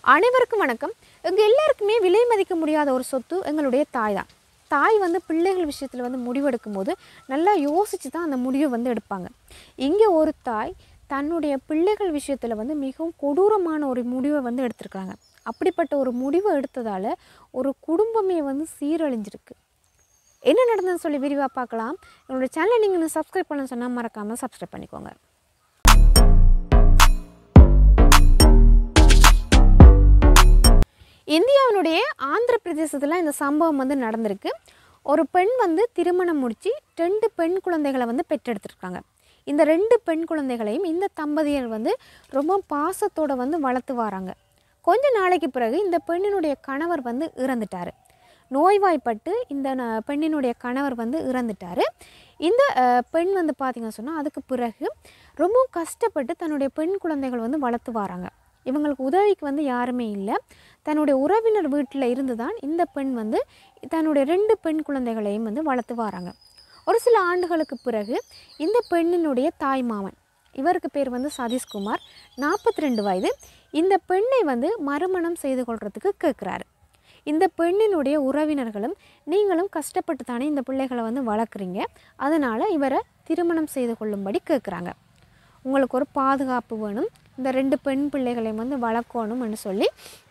அனைவருக்கும் வணக்கம் எங்கள் எல்லாருக்குமே விலை மதிக்க முடியாத ஒரு சொத்து எங்களுடைய தாய் தான் தாய் வந்து பிள்ளைகள் விஷயத்தில் வந்து முடிவெடுக்கும் போது நல்லா யோசித்து தான் அந்த முடிவை வந்து எடுப்பாங்க இங்கே ஒரு தாய் தன்னுடைய பிள்ளைகள் விஷயத்தில் வந்து மிகவும் கொடூரமான ஒரு முடிவை வந்து எடுத்திருக்காங்க அப்படிப்பட்ட ஒரு முடிவை எடுத்ததால் ஒரு குடும்பமே வந்து சீரழிஞ்சிருக்கு என்ன நடந்ததுன்னு சொல்லி விரிவாக பார்க்கலாம் என்னோட சேனலை நீங்கள் இன்னும் சப்ஸ்கிரைப் பண்ண சொன்னால் மறக்காமல் சப்ஸ்கிரைப் பண்ணிக்கோங்க இந்தியாவினுடைய ஆந்திர பிரதேசத்தில் இந்த சம்பவம் வந்து நடந்திருக்கு ஒரு பெண் வந்து திருமணம் முடித்து ரெண்டு பெண் குழந்தைகளை வந்து பெற்றெடுத்திருக்காங்க இந்த ரெண்டு பெண் குழந்தைகளையும் இந்த தம்பதியர் வந்து ரொம்ப பாசத்தோட வந்து வளர்த்து வராங்க கொஞ்ச நாளைக்கு பிறகு இந்த பெண்ணினுடைய கணவர் வந்து இறந்துட்டார் நோய்வாய்ப்பட்டு இந்த ந- பெண்ணினுடைய கணவர் வந்து இறந்துட்டார் இந்த அஹ், பெண் வந்து பார்த்திங்க சொன்னால் அதுக்கு பிறகு ரொம்ப கஷ்டப்பட்டு தன்னுடைய பெண் குழந்தைகள் வந்து வளர்த்து வராங்க இவங்களுக்கு உதவிக்கு வந்து யாருமே இல்லை தன்னுடைய உறவினர் வீட்டில் இருந்து தான் இந்த பெண் வந்து தன்னுடைய ரெண்டு பெண் குழந்தைகளையும் வந்து வளர்த்து வராங்க ஒரு சில ஆண்டுகளுக்கு பிறகு இந்த பெண்ணினுடைய தாய் மாமன் இவருக்கு பேர் வந்து சதீஷ்குமார் நாற்பத்தி ரெண்டு வயது இந்த பெண்ணை வந்து மறுமணம் செய்து கொள்றதுக்கு கேட்குறாரு இந்த பெண்ணினுடைய உறவினர்களும் நீங்களும் கஷ்டப்பட்டு தானே இந்த பிள்ளைகளை வந்து வளர்க்குறீங்க அதனால் இவரை திருமணம் செய்து கொள்ளும்படி கேட்குறாங்க உங்களுக்கு ஒரு பாதுகாப்பு வேணும் இந்த ரெண்டு பெண் பிள்ளைகளையும் வந்து வளர்க்கணும்னு சொல்லி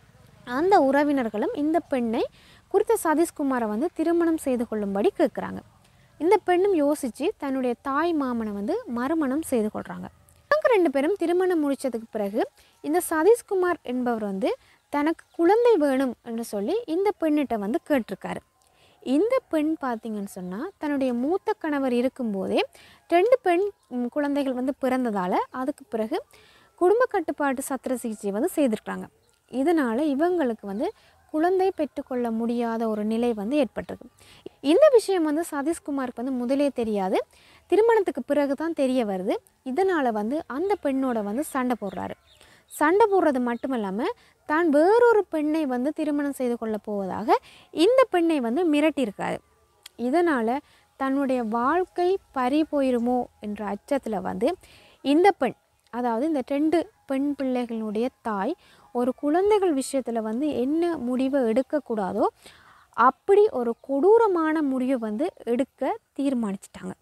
அந்த உறவினர்களும் இந்த பெண்ணை குறித்த சதீஷ்குமாரை வந்து திருமணம் செய்து கொள்ளும்படி கேட்குறாங்க இந்த பெண்ணும் யோசித்து தன்னுடைய தாய் மாமனை வந்து மறுமணம் செய்து கொள்கிறாங்க இவங்க ரெண்டு பேரும் திருமணம் முடித்ததுக்கு பிறகு இந்த சதீஷ்குமார் என்பவர் வந்து தனக்கு குழந்தை வேணும் என்று சொல்லி இந்த பெண்ணிட்ட வந்து கேட்டிருக்காரு இந்த பெண் பார்த்தீங்கன்னு சொன்னால் தன்னுடைய மூத்த கணவர் இருக்கும்போதே ரெண்டு பெண் ம், குழந்தைகள் வந்து பிறந்ததால் அதுக்கு பிறகு குடும்ப கட்டுப்பாட்டு சத்திர சிகிச்சை வந்து செய்திருக்காங்க இதனால் இவங்களுக்கு வந்து குழந்தை பெற்றுக்கொள்ள முடியாத ஒரு நிலை வந்து ஏற்பட்டிருக்கு இந்த விஷயம் வந்து சதீஷ்குமாருக்கு வந்து முதலே தெரியாது திருமணத்துக்கு பிறகு தான் தெரிய வருது இதனால் வந்து அந்த பெண்ணோட வந்து சண்டை போடுறாரு சண்டை போடுறது மட்டும் இல்லாமல் தான் வேறொரு பெண்ணை வந்து திருமணம் செய்து கொள்ள போவதாக இந்த பெண்ணை வந்து மிரட்டியிருக்காரு இதனால் தன்னுடைய வாழ்க்கை பறி போயிருமோ என்ற அச்சத்தில் வந்து இந்த பெண் அதாவது இந்த ரெண்டு பெண் பிள்ளைகளுடைய தாய் ஒரு குழந்தைகள் விஷயத்தில் வந்து என்ன முடிவை எடுக்கக்கூடாதோ அப்படி ஒரு கொடூரமான முடிவை வந்து எடுக்க தீர்மானிச்சிட்டாங்க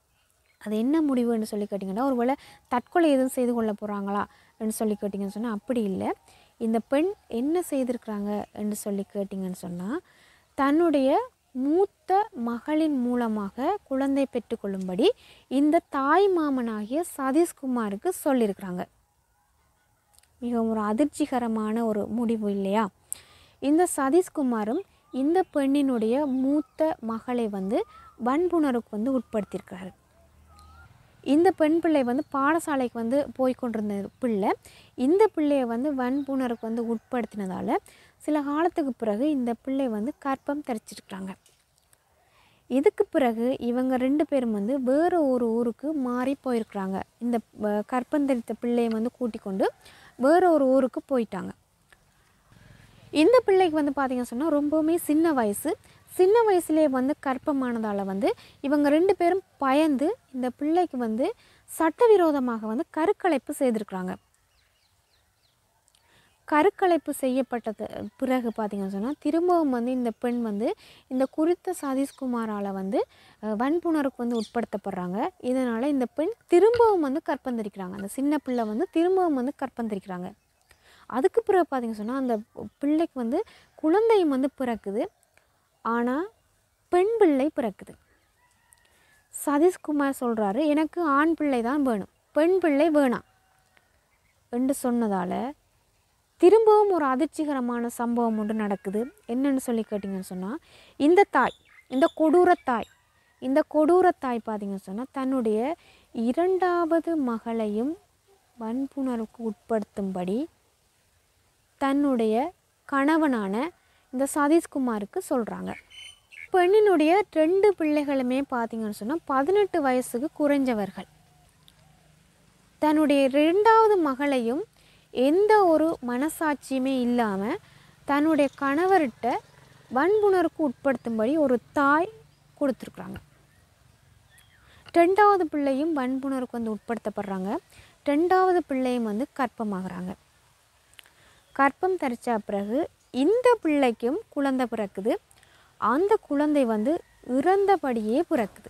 அது என்ன முடிவுன்னு சொல்லி கேட்டிங்கன்னா ஒருவேளை தற்கொலை எதுவும் செய்து கொள்ள போகிறாங்களா என்று சொல்லி கேட்டிங்கன்னு சொன்னால் அப்படி இல்லை இந்த பெண் என்ன செய்திருக்கிறாங்க என்று சொல்லி கேட்டிங்கன்னு சொன்னால் தன்னுடைய மூத்த மகளின் மூலமாக குழந்தை பெற்றுக்கொள்ளும்படி இந்த தாய் மாமனாகிய சதீஷ்குமாருக்கு சொல்லியிருக்கிறாங்க மிகவும் ஒரு அதிர்ச்சிகரமான ஒரு முடிவு இல்லையா இந்த சதீஷ்குமாரும் இந்த பெண்ணினுடைய மூத்த மகளை வந்து வன்புணருக்கு வந்து உட்படுத்தியிருக்கிறாரு இந்த பெண் பிள்ளை வந்து பாடசாலைக்கு வந்து போய் கொண்டிருந்த பிள்ளை இந்த பிள்ளையை வந்து வன்புணருக்கு வந்து உட்படுத்தினதால் சில காலத்துக்கு பிறகு இந்த பிள்ளை வந்து கற்பம் தரிச்சிருக்கிறாங்க இதுக்கு பிறகு இவங்க ரெண்டு பேரும் வந்து வேறு ஒரு ஊருக்கு மாறி போயிருக்கிறாங்க இந்த அஹ், கற்பம் தரித்த பிள்ளையை வந்து கூட்டிக் கொண்டு வேறு ஒரு ஊருக்கு போயிட்டாங்க இந்த பிள்ளைக்கு வந்து பார்த்தீங்க சொன்னால் ரொம்பவுமே சின்ன வயசு சின்ன வயசுலேயே வந்து கற்பமானதால் வந்து இவங்க ரெண்டு பேரும் பயந்து இந்த பிள்ளைக்கு வந்து சட்டவிரோதமாக வந்து கருக்கலைப்பு செய்திருக்கிறாங்க கருக்கலைப்பு செய்யப்பட்டது பிறகு பார்த்தீங்கன்னு சொன்னால் திரும்பவும் வந்து இந்த பெண் வந்து இந்த குறித்த சதீஷ்குமாரால் வந்து அஹ், வன்புணருக்கு வந்து உட்படுத்தப்படுறாங்க இதனால் இந்த பெண் திரும்பவும் வந்து கற்பந்தரிக்கிறாங்க அந்த சின்ன பிள்ளை வந்து திரும்பவும் வந்து கற்பந்தரிக்கிறாங்க அதுக்கு பிறகு பார்த்தீங்க சொன்னால் அந்த பிள்ளைக்கு வந்து குழந்தையும் வந்து பிறக்குது ஆனால் பெண் பிள்ளை பிறக்குது சதீஷ்குமார் சொல்கிறாரு எனக்கு ஆண் பிள்ளை தான் வேணும் பெண் பிள்ளை வேணாம் என்று சொன்னதால் திரும்பவும் ஒரு அதிர்ச்சிகரமான சம்பவம் ஒன்று நடக்குது என்னன்னு சொல்லி கேட்டிங்கன்னு சொன்னால் இந்த தாய் இந்த கொடூர தாய் இந்த கொடூர தாய் பார்த்தீங்கன்னு சொன்னால் தன்னுடைய இரண்டாவது மகளையும் வன்புணர்வுக்கு உட்படுத்தும்படி தன்னுடைய கணவனான இந்த சதீஷ்குமாருக்கு சொல்கிறாங்க பெண்ணினுடைய ரெண்டு பிள்ளைகளுமே பார்த்தீங்கன்னு சொன்னால் பதினெட்டு வயசுக்கு குறைஞ்சவர்கள் தன்னுடைய ரெண்டாவது மகளையும் எந்த ஒரு மனசாட்சியுமே இல்லாமல் தன்னுடைய கணவர்கிட்ட வன்புணருக்கு உட்படுத்தும்படி ஒரு தாய் கொடுத்துருக்குறாங்க ரெண்டாவது பிள்ளையும் வன்புணருக்கு வந்து உட்படுத்தப்படுறாங்க ரெண்டாவது பிள்ளையும் வந்து கற்பமாகறாங்க கர்ப்பம் தரிச்சா பிறகு இந்த பிள்ளைக்கும் குழந்தை பிறக்குது அந்த குழந்தை வந்து இறந்தபடியே பிறக்குது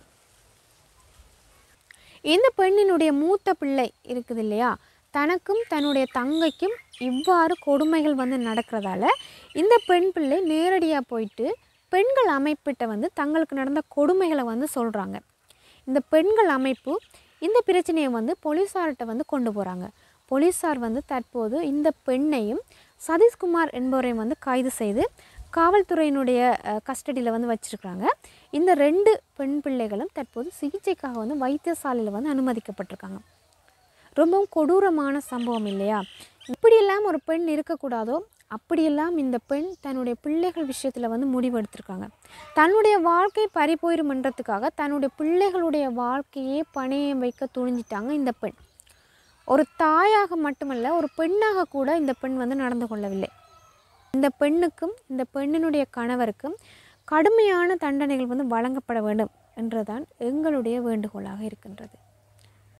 இந்த பெண்ணினுடைய மூத்த பிள்ளை இருக்குது இல்லையா தனக்கும் தன்னுடைய தங்கைக்கும் இவ்வாறு கொடுமைகள் வந்து நடக்கிறதால இந்த பெண் பிள்ளை நேரடியாக போயிட்டு பெண்கள் அமைப்பிட்ட வந்து தங்களுக்கு நடந்த கொடுமைகளை வந்து சொல்கிறாங்க இந்த பெண்கள் அமைப்பு இந்த பிரச்சனையை வந்து போலீஸார்கிட்ட வந்து கொண்டு போகிறாங்க போலீஸார் வந்து தற்போது இந்த பெண்ணையும் சதீஷ்குமார் என்பவரையும் வந்து கைது செய்து காவல்துறையினுடைய கஸ்டடியில் வந்து வச்சுருக்காங்க இந்த ரெண்டு பெண் பிள்ளைகளும் தற்போது சிகிச்சைக்காக வந்து வைத்தியசாலையில் வந்து அனுமதிக்கப்பட்டிருக்காங்க ரொம்பவும் கொடூரமான சம்பவம் இல்லையா இப்படியெல்லாம் ஒரு பெண் இருக்கக்கூடாதோ அப்படியெல்லாம் இந்த பெண் தன்னுடைய பிள்ளைகள் விஷயத்தில் வந்து முடிவெடுத்திருக்காங்க தன்னுடைய வாழ்க்கை பறி போயிருமன்றதுக்காக தன்னுடைய பிள்ளைகளுடைய வாழ்க்கையே பணையம் வைக்க துணிஞ்சிட்டாங்க இந்த பெண் ஒரு தாயாக மட்டுமல்ல ஒரு பெண்ணாக கூட இந்த பெண் வந்து நடந்து கொள்ளவில்லை இந்த பெண்ணுக்கும் இந்த பெண்ணினுடைய கணவருக்கும் கடுமையான தண்டனைகள் வந்து வழங்கப்பட வேண்டும் என்றுதான் எங்களுடைய வேண்டுகோளாக இருக்கின்றது